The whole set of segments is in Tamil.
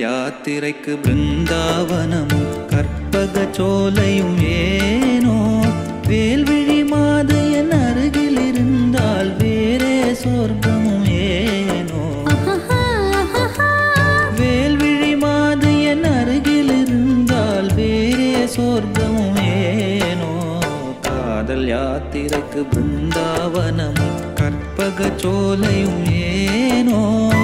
யாத்திரைக்கு பிருந்தாவனமும் கற்பக சோலையும் ஏனோ வேல்விழி மாது என் அருகில் இருந்தால் வேறே சொர்க்கமும் ஏனோ வேல்விழி மாது என் அருகில் இருந்தால் வேறே சொர்க்கமும் ஏனோ காதல் யாத்திரைக்கு பிருந்தாவனமும் கற்பக சோலையும் ஏனோ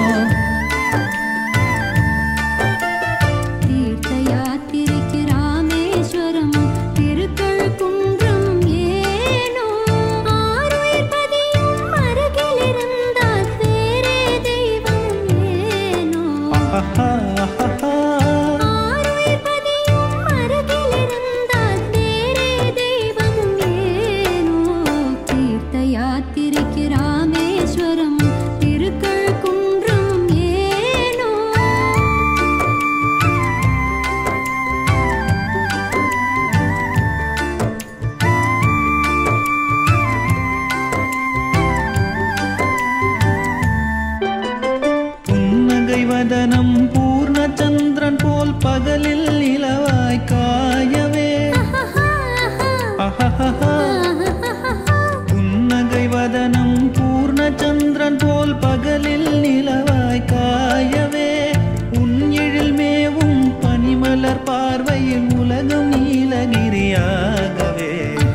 தீர்த்த யாத்திரைக்கு ராமேஸ்வரமும் திருக்கழுக்குன்றம் ஏனோ ஆருயிர் பதியும் அருகில் இருந்தால் வேறே தெய்வம் ஏனோ ஆருயிர் பதியும் அருகில் இருந்தால் வேறே தெய்வம் ஏனோ தீர்த்த யாத்திரைக்கு ராமேஸ்வரமும் திருக்கழுக்குன்றம் ஏனோ புன்னகை வதனம் பூர்ண சந்திரன் போல் பகலில் இலவாய் காயவே அஹஹஹா. புன்னகை வதனம் பூர்ண சந்திரன் போல் பகலில் நிலவாய் காயவே உன் எழில் மேவும் பனிமலர் பார்வையில் உலகம் நீலகிரியாகவே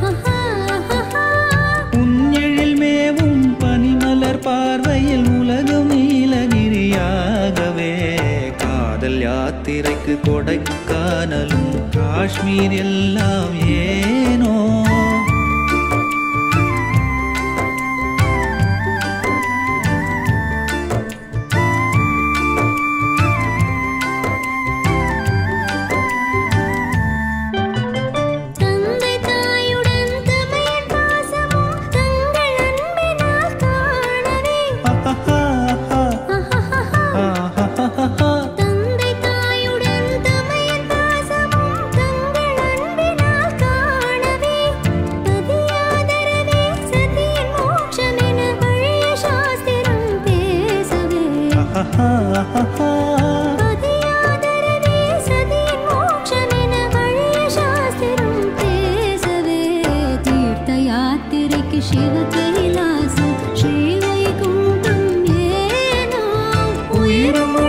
உன் எழில் மேவும் பனிமலர் பார்வையில் உலகம் நீலகிரியாகவே காதல் யாத்திரைக்கு கொடைக்கானலும் காஷ்மீர் எல்லாம் ஏனோ தந்தை தாயுடன் தமையன் பாசமும் தங்கள் அன்பினால் காணவே அஹஹஹா. அஹஹஹா. தந்தை தாயுடன் தமையன் பாசமும் தங்கள் அன்பினால் காணவே பதியாதரவே சதியின் மோட்சமென பழைய சாஸ்திரம் பேசவே அஹஹஹா. பதியாதரவே சதியின் மோட்சமென பழைய சாஸ்திரம் பேசவே தீர்த்த யாத்திரைக்கு சிவ கைலாசம் ஸ்ரீ வைகுண்டம் ஏனோ உயிரும்